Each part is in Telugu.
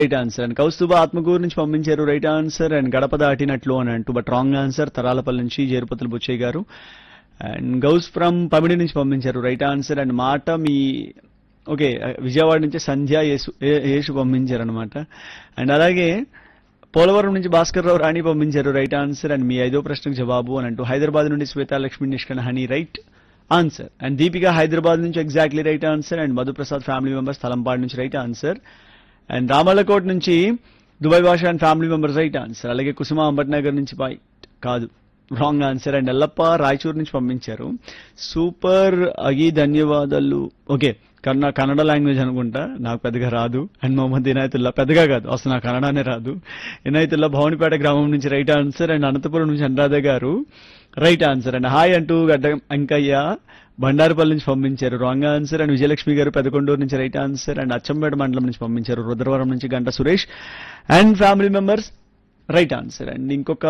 right answer and Kaustubha Atmakur నుంచి పంపించారు రైట్ ఆన్సర్ అండ్ గడప దాటినట్లు అని అంటూ బట్ రాంగ్ ఆన్సర్ తరాలపల్లి నుంచి జేరుపతులు బుచ్చయ్య గారు అండ్ గౌస్ ఫ్రమ్ పమిడి నుంచి పంపించారు రైట్ ఆన్సర్ అండ్ మాట మీ ఓకే విజయవాడ నుంచి సంధ్య యేసు ఏ- యేసు పంపించారు అనమాట అండ్ అలాగే పోలవరం నుంచి భాస్కర్ రావు రాణి పంపించారు రైట్ ఆన్సర్ అండ్ మీ ఐదో ప్రశ్నకు జవాబు అని అంటూ హైదరాబాద్ నుండి శ్వేతా లక్ష్మి నిష్కణ honey right answer and Deepika Hyderabad నుంచి exactly right answer and Madhuprasad family members Talampadu నుంచి రైట్ ఆన్సర్ అండ్ రామల్లకోట్ నుంచి Dubai Basha and family members right answer అలాగే కుసుమ అంబట్నగర్ నుంచి బై కాదు wrong answer and Yellappa Raichur నుంచి పంపించారు సూపర్ అగి ధన్యవాదాలు ఓకే కన్న కన్నడ లాంగ్వేజ్ అనుకుంటా నాకు పెద్దగా రాదు అండ్ మొహమ్మద్ ఇనాయతుల్లా పెద్దగా కాదు అసలు నాకు కన్నడనే రాదు ఇనాయతుల్లా భవనిపేట గ్రామం నుంచి రైట్ ఆన్సర్ అండ్ అనంతపురం నుంచి అనురాధ గారు రైట్ ఆన్సర్ అండ్ హాయ్ అంటూ గడ్డ అంకయ్య బండారుపల్లి నుంచి పంపించారు రాంగ్ ఆన్సర్ అండ్ విజయలక్ష్మి గారు పెదకొండూరు నుంచి రైట్ ఆన్సర్ అండ్ అచ్చంపేట మండలం నుంచి పంపించారు రుద్రవరం నుంచి Ganta Suresh and family members right answer and ఇంకొక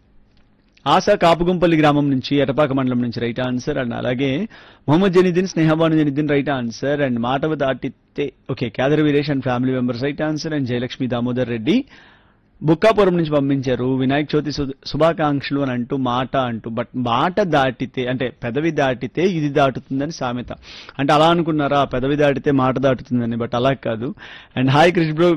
ఆశా కాపుగుంపల్లి గ్రామం నుంచి ఎటపాక మండలం నుంచి రైట్ ఆన్సర్ అండ్ అలాగే Mohammad Janiddin Snehabanu Janiddin right answer and మాటవ దాటితే okay Kedar Veeresh and family members right answer and Jayalakshmi Damodar Reddy Bukkapuram నుంచి పంపించారు వినాయక చవితి శు- శుభాకాంక్షలు అని అంటూ మాట అంటూ బట్ మాట దాటితే అంటే పెదవి దాటితే ఇది దాటుతుందని సామెత అంటే అలా అనుకున్నారా పెదవి దాటితే మాట దాటుతుందని బట్ అలా కాదు and hi Krish bro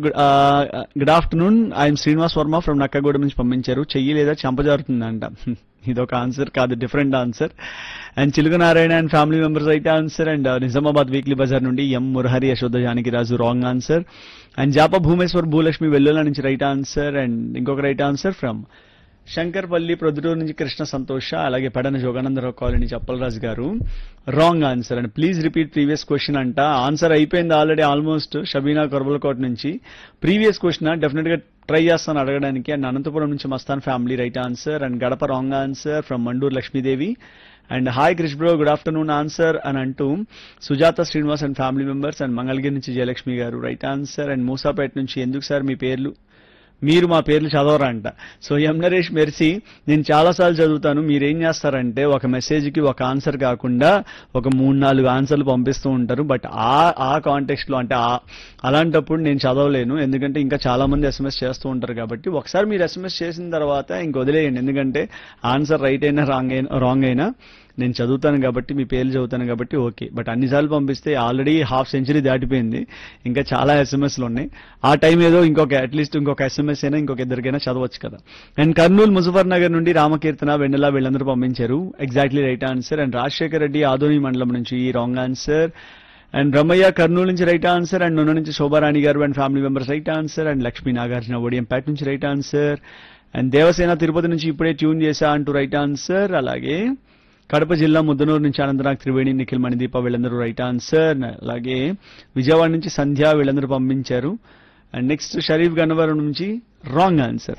good afternoon I'm Srinivas Varma from Nakkaguda నుంచి పంపించారు చెయ్యి లేదా చంపజారుతుందంట ఇదొక ఆన్సర్ కాదు different answer and Chilugu Narayana and family members అయితే answer and Nizamabad weekly Bazar నుండి M Murahari Yashoda Janaki Raju wrong answer and జాప భూమేశ్వర్ భూలక్ష్మి వెల్లుల నుంచి రైట్ ఆన్సర్ అండ్ ఇంకొక right answer from Shankarpalli Proddatur నుంచి కృష్ణ సంతోష అలాగే పెడన జోగానందరావు కాలనీ నుంచి Appalaraju garu wrong answer and please repeat previous question అంట ఆన్సర్ అయిపోయింది ఆల్రెడీ ఆల్మోస్ట్ షబీనా కొరబలకోట నుంచి ప్రీవియస్ క్వశ్చన్ డెఫినెట్ గా ట్రై చేస్తాను అడగడానికి అండ్ అనంతపురం నుంచి Mastan family right answer and Kadapa wrong answer from Manduru Lakshmidevi and hi Krish bro good afternoon answer అని అంటూ Sujatha Srinivas and family members and Mangalagiri నుంచి జయలక్ష్మి గారు రైట్ ఆన్సర్ అండ్ మూసాపేట నుంచి ఎందుకు సార్ మీ పేర్లు మీరు మా పేర్లు చదవరా అంట సో ఎం నరేష్ మెర్సీ నేను చాలాసార్లు చదువుతాను మీరేం చేస్తారంటే ఒక మెసేజ్కి ఒక ఆన్సర్ కాకుండా ఒక మూడు నాలుగు ఆన్సర్లు పంపిస్తూ ఉంటారు బట్ ఆ ఆ కాంటెక్స్ట్లో అంటే ఆ అలాంటప్పుడు నేను చదవలేను ఎందుకంటే ఇంకా చాలా మంది ఎస్ఎంఎస్ చేస్తూ ఉంటారు కాబట్టి ఒకసారి మీరు ఎస్ఎంఎస్ చేసిన తర్వాత ఇంక వదిలేయండి ఎందుకంటే ఆన్సర్ రైట్ అయినా రాంగ్ అయినా రాంగ్ అయినా నేను చదువుతాను కాబట్టి మీ పేర్లు చదువుతాను కాబట్టి ఓకే బట్ అన్నిసార్లు పంపిస్తే ఆల్రెడీ హాఫ్ సెంచరీ దాటిపోయింది ఇంకా చాలా ఎస్ఎంఎస్లు ఉన్నాయి ఆ టైం ఏదో ఇంకొక అట్లీస్ట్ ఇంకొక ఎస్ఎంఎస్ అయినా ఇంకొక ఇద్దరికైనా చదవచ్చు కదా అండ్ కర్నూలు ముజఫర్ నగర్ నుండి రామకీర్తన వెన్నెల వీళ్ళందరూ పంపించారు exactly right answer and Rajasekhar Reddy Adoni మండలం నుంచి wrong answer and Brahmayya Kurnool నుంచి రైట్ ఆన్సర్ అండ్ నూనె నుంచి Shobharani garu and family members right answer and Lakshmi Nagarjuna Odiyampeta నుంచి right answer and Devasena Tirupati నుంచి ఇప్పుడే ట్యూన్ చేశా అంటూ రైట్ ఆన్సర్ అలాగే కడప జిల్లా ముద్దనూరు నుంచి అనంతనాగ్ త్రివేణి నిఖిల్ మణిదీప వీళ్ళందరూ రైట్ ఆన్సర్ అలాగే విజయవాడ నుంచి సంధ్య వీళ్ళందరూ పంపించారు అండ్ నెక్స్ట్ షరీఫ్ గన్నవరం నుంచి రాంగ్ ఆన్సర్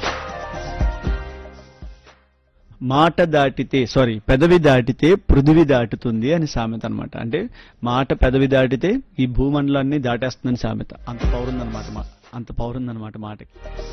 మాట దాటితే సారీ పెదవి దాటితే పృథివి దాటుతుంది అని సామెత అన్నమాట అంటే మాట పెదవి దాటితే ఈ భూమండలాన్ని దాటేస్తుందని సామెత అంత పౌరుందనమాట మా అంత పౌరుందనమాట మాటకి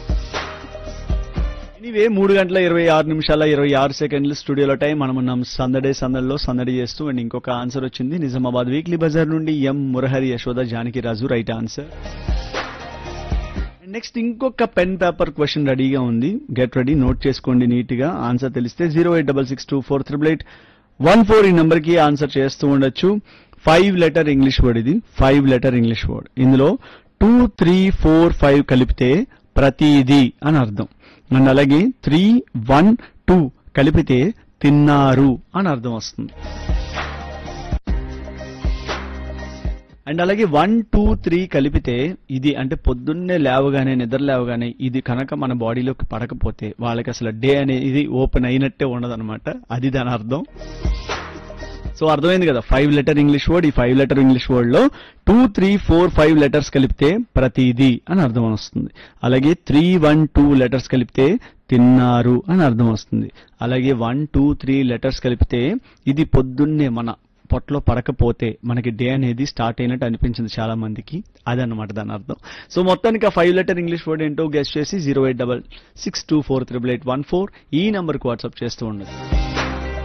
ఎనీవే మూడు గంటల ఇరవై ఆరు నిమిషాల ఇరవై ఆరు సెకండ్లు స్టూడియోలో టైం మనం ఉన్నాం సందడే సందడిలో సందడి చేస్తూ అండ్ ఇంకొక ఆన్సర్ వచ్చింది నిజామాబాద్ వీక్లీ బజార్ నుండి M Murahari Yashoda Janaki Raju right answer next ఇంకొక పెన్ పేపర్ క్వశ్చన్ రెడీగా ఉంది గెట్ రెడీ నోట్ చేసుకోండి నీట్ గా ఆన్సర్ తెలిస్తే zero eight double six two four triple eight one four ఈ నెంబర్ కి ఆన్సర్ చేస్తూ ఉండొచ్చు ఫైవ్ లెటర్ ఇంగ్లీష్ వర్డ్ ఇది ఫైవ్ లెటర్ ఇంగ్లీష్ వర్డ్ ఇందులో టూ త్రీ ఫోర్ ఫైవ్ కలిపితే ప్రతిది అని అర్థం అండ్ అలాగే త్రీ వన్ టూ కలిపితే తిన్నారు అని అర్థం వస్తుంది అండ్ అలాగే వన్ టూ త్రీ కలిపితే ఇది అంటే పొద్దున్నే లేవగానే నిద్ర లేవగానే ఇది కనుక మన బాడీలోకి పడకపోతే వాళ్ళకి అసలు డే అనేది ఓపెన్ అయినట్టే ఉండదన్నమాట అది దాని అర్థం సో అర్థమైంది కదా ఫైవ్ లెటర్ ఇంగ్లీష్ వర్డ్ ఈ ఫైవ్ లెటర్ ఇంగ్లీష్ వర్డ్ లో two three four five letters కలిపితే ప్రతిది అని అర్థం వస్తుంది అలాగే త్రీ వన్ టూ లెటర్స్ కలిపితే తిన్నారు అని అర్థం వస్తుంది అలాగే వన్ టూ త్రీ లెటర్స్ కలిపితే ఇది పొద్దున్నే మన పొట్టలో పడకపోతే మనకి డే అనేది స్టార్ట్ అయినట్టు అనిపించింది చాలా మందికి అదన్నమాట దాని అర్థం సో మొత్తానికి ఆ ఫైవ్ లెటర్ ఇంగ్లీష్ వర్డ్ ఏంటో గెస్ట్ చేసి zero eight double six two four triple eight one four ఈ నంబర్కి వాట్సాప్ చేస్తూ ఉండదు